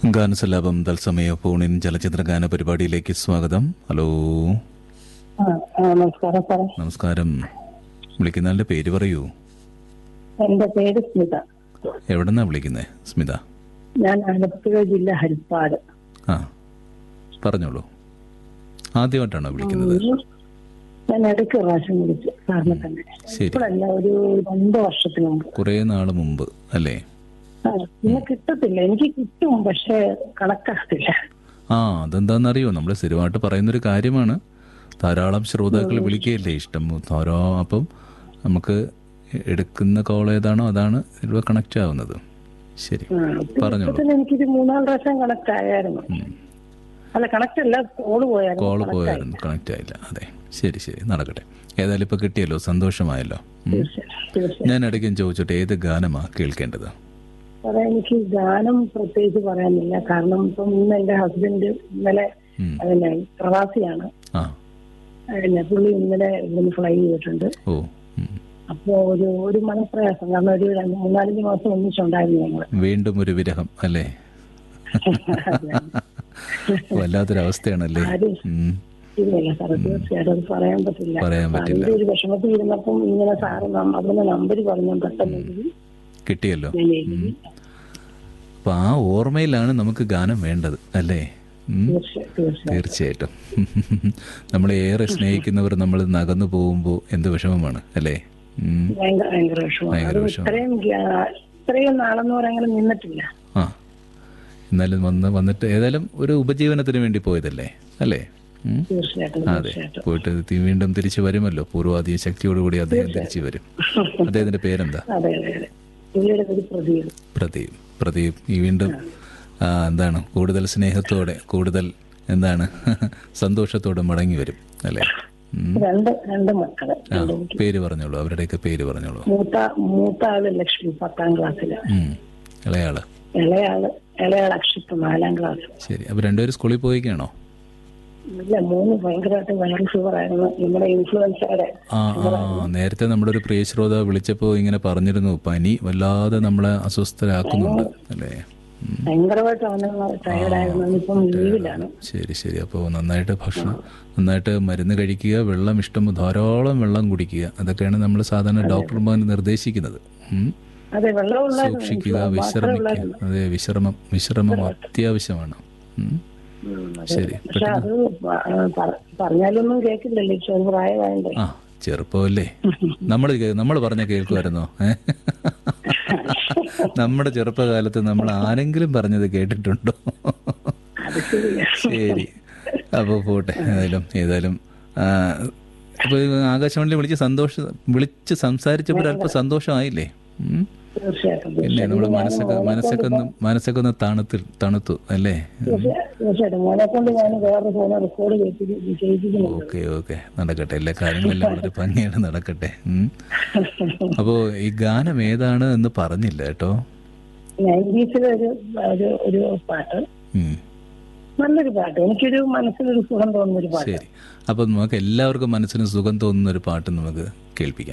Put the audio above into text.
ഗാനസലാപം തത്സമയ ഫോണിൻ ചലച്ചിത്ര ഗാന പരിപാടിയിലേക്ക് സ്വാഗതം ഹലോ ആ, ആ, നമസ്കാരം സാറേ നമസ്കാരം വിളിക്കുന്നയാളുടെ പേര് പറയൂ എന്റെ പേര് സ്മിത എവിടെന്നാ വിളിക്കുന്നത് സ്മിത ഞാൻ ആലപ്പുഴ ജില്ല ഹരിപ്പാട് ആ പറഞ്ഞോളൂ ആദ്യമായിട്ടാണോ വിളിക്കുന്നത് ഞാൻ ഇടയ്ക്ക് പ്രാവശ്യം വിളിച്ചു സാറിനെ തന്നെ ശരി ഇപ്പോഴല്ല ഒരു രണ്ട് വർഷത്തിന് മുമ്പ് കുറേ നാൾ മുമ്പ് അല്ലേ ആ, പിന്നെ കിട്ടത്തില്ല എനിക്ക് കിട്ടും പക്ഷെ കണക്കാകത്തില്ല ആ അതെന്താണെന്നറിയോ നമ്മൾ സ്ഥിരമായിട്ട് പറയുന്നൊരു കാര്യമാണ് ധാരാളം ശ്രോതാക്കൾ വിളിക്കുകയല്ലേ ഇഷ്ടം ധാരാ അപ്പം നമുക്ക് എടുക്കുന്ന കോൾ ഏതാണോ അതാണ് ഇതിൽ കണക്റ്റ് ആവുന്നത് ശരി ആ, പറഞ്ഞോളൂ ഇപ്പൊ തന്നെ എനിക്കൊരു മൂന്നാം പ്രാവശ്യം കണക്ട് ആയായിരുന്നു അല്ല കണക്ട് അല്ല കോള് പോയായിരുന്നു കോള് connect ആയി. പോയായിരുന്നു കണക്റ്റ് ആയില്ല അതെ ശരി ശരി നടക്കട്ടെ ഏതായാലും ഇപ്പൊ കിട്ടിയല്ലോ സന്തോഷമായല്ലോ ഉം. തീർച്ചയായും, തീർച്ചയായും. ഞാൻ ഇടയ്ക്കും ചോദിച്ചോട്ടെ ഏത് ഗാനമാ കേൾക്കേണ്ടത് സാറേ എനിക്ക് ഗാനം പ്രത്യേകിച്ച് പറയാനില്ല കാരണം ഇപ്പം ഇന്ന് എന്റെ ഹസ്ബൻഡ് ഇന്നലെ ഉം. പിന്നെ പ്രവാസിയാണ് ആ പിന്നെ പുള്ളി ഇന്നലെ ഇവിടുന്ന് ഫ്ലൈ ചെയ്തിട്ടുണ്ട് ഓ ഉം. അപ്പോ ഒരു ഒരു മനപ്രയാസം കാരണം ഒരു രണ്ട് മൂന്നാലഞ്ച് മാസം ഒന്നിച്ചുണ്ടായിരുന്നു ഞങ്ങള് വീണ്ടും ഒരു വിരഹം അല്ലേ വല്ലാത്തൊരവസ്ഥയാണല്ലേ ആരും ഉം. ഇല്ലല്ല സാറേ തീർച്ചയായിട്ടും അത് പറയാൻ പറ്റില്ല പറയാൻ അപ്പൊ പറ്റില്ല. അതിന്റെ ഒരു വിഷമത്തിൽ ഇരുന്നപ്പം ഇങ്ങനെ സാറ് നം- അവിടുന്ന് നമ്പർ പറഞ്ഞു പെട്ടെന്ന് എഴുതി. കിട്ടിയല്ലോ ഞാൻ എഴുതി അപ്പൊ ആ ഓർമ്മയിലാണ് നമുക്ക് ഗാനം വേണ്ടത് അല്ലേ ഉം. തീർച്ചയായും തീർച്ചയായും തീർച്ചയായിട്ടും നമ്മളെ ഏറെ സ്നേഹിക്കുന്നവർ നമ്മൾ നകന്നു പോകുമ്പോൾ എന്ത് വിഷമമാണ് അല്ലേ ഉം. ഭയങ്കര ഭയങ്കര വിഷമം ഭയങ്കര അത് വിഷമം. ഇത്രയും ഗ്യാ- ഇത്രയും നാളെന്ന് പറയാൻ അങ്ങനെ നിന്നിട്ടില്ല ആ എന്നാലും വന്ന് വന്നിട്ട് ഏതായാലും ഒരു ഉപജീവനത്തിന് വേണ്ടി പോയതല്ലേ അല്ലേ ഉം. തീർച്ചയായിട്ടും അതെ തീർച്ചയായിട്ടും പോയിട്ട് തി- വീണ്ടും തിരിച്ചു വരുമല്ലോ പൂർവാധിക ശക്തിയോടുകൂടി അദ്ദേഹം തിരിച്ചു വരും അദ്ദേഹത്തിന്റെ പേരെന്താ അതെ അതെ അതെ പുള്ളിയുടെ ഒരു പ്രതീകം പ്രദീപ് പ്രദീപ് ഈ വീണ്ടും ആ, എന്താണ് കൂടുതൽ സ്നേഹത്തോടെ കൂടുതൽ എന്താണ് സന്തോഷത്തോടെ മടങ്ങി വരും അല്ലേ ഉം. രണ്ട് രണ്ട് മക്കള് ആ പേര് പറഞ്ഞോളൂ അവരുടെയൊക്കെ പേര് പറഞ്ഞോളൂ മൂത്ത മൂത്ത ആള് ലക്ഷ്മി പത്താം ക്ലാസ്സില് ഉം. ഇളയാള് ഇളയാള് ഇളയാൾ അക്ഷിത്ത് നാലാം ക്ലാസ് ശരി അപ്പൊ രണ്ടുപേരും സ്കൂളിൽ പോയിക്കാണോ ഇല്ല മൂന്ന് ഭയങ്കരമായിട്ട് വൈറൽ ഫീവർ ആയിരുന്നു നമ്മുടെ ഇൻഫ്ലുവൻസയുടെ ആ ആ നേരത്തെ നമ്മുടെ ഒരു പ്രിയ ശ്രോത വിളിച്ചപ്പോൾ ഇങ്ങനെ പറഞ്ഞിരുന്നു പനി വല്ലാതെ നമ്മളെ അസ്വസ്ഥരാക്കുന്നുണ്ട് അല്ലേ ഉം. ഭയങ്കരമായിട്ട് അവന് ടയർഡായിരുന്നു ഇപ്പം ലീവിലാണ് ശരി ശരി അപ്പോൾ നന്നായിട്ട് ഭക്ഷണം നന്നായിട്ട് മരുന്ന് കഴിക്കുക വെള്ളം ഇഷ്ടം ധാരാളം വെള്ളം കുടിക്കുക അതൊക്കെയാണ് നമ്മൾ സാധാരണ ഡോക്ടർമാർ നിർദ്ദേശിക്കുന്നത് ഉം. അതെ വെള്ളമുള്ള സൂക്ഷിക്കുക വിശ്രമിക്കുക അതെ വിശ്രമം വിശ്രമം അത്യാവശ്യമാണ് ഉം. ശരി പക്ഷെ അത് പ- പറ- പറഞ്ഞാലൊന്നും കേൾക്കില്ലല്ലോ ചെറു പ്രായമായതുകൊണ്ട് ആ ചെറുപ്പമല്ലേ നമ്മൾ നമ്മൾ പറഞ്ഞ കേൾക്കുമായിരുന്നോ ഏ? നമ്മുടെ ചെറുപ്പകാലത്ത് നമ്മൾ ആരെങ്കിലും പറഞ്ഞത് കേട്ടിട്ടുണ്ടോ അത് ശരിയാ ശരി അപ്പോൾ പോട്ടെ ഏതായാലും ഏതായാലും ആ, അപ്പോൾ ആകാശവാണിയിൽ വിളിച്ച് സന്തോഷം വിളിച്ച് സംസാരിച്ചപ്പോൾ അല്പം സന്തോഷമായില്ലേ ഉം? തീർച്ചയായിട്ടും പിന്നെ നമ്മുടെ മനസ്സൊക്കെ മനസ്സൊക്കെ ഒന്ന് മനസ്സൊക്കെ ഒന്ന് തണുത്ത് തണുത്തു അല്ലേ തീർച്ചയായും തീർച്ചയായിട്ടും മോനെ കൊണ്ട് ഞാൻ വേറെ ഫോണ് റെക്കോർഡ് ചെയ്യിപ്പിക്കുന്നുണ്ട് ഓക്കെ ഓക്കെ നടക്കട്ടെ എല്ലാ കാര്യങ്ങളെല്ലാം വളരെ ഭംഗിയായിട്ട് നടക്കട്ടെ ഉം. അപ്പോൾ ഈ ഗാനം ഏതാണ് എന്ന് പറഞ്ഞില്ല കേട്ടോ നയൻറ്റീസിലെ ഒരു ഒരു ഒരു പാട്ട് ഉം. നല്ലൊരു പാട്ട് എനിക്കൊരു മനസ്സിലൊരു സുഖം തോന്നുന്ന ഒരു പാട്ട് ശരി അപ്പം നമുക്ക് എല്ലാവർക്കും മനസ്സിന് സുഖം തോന്നുന്ന ഒരു പാട്ട് നമുക്ക് കേൾപ്പിക്കാം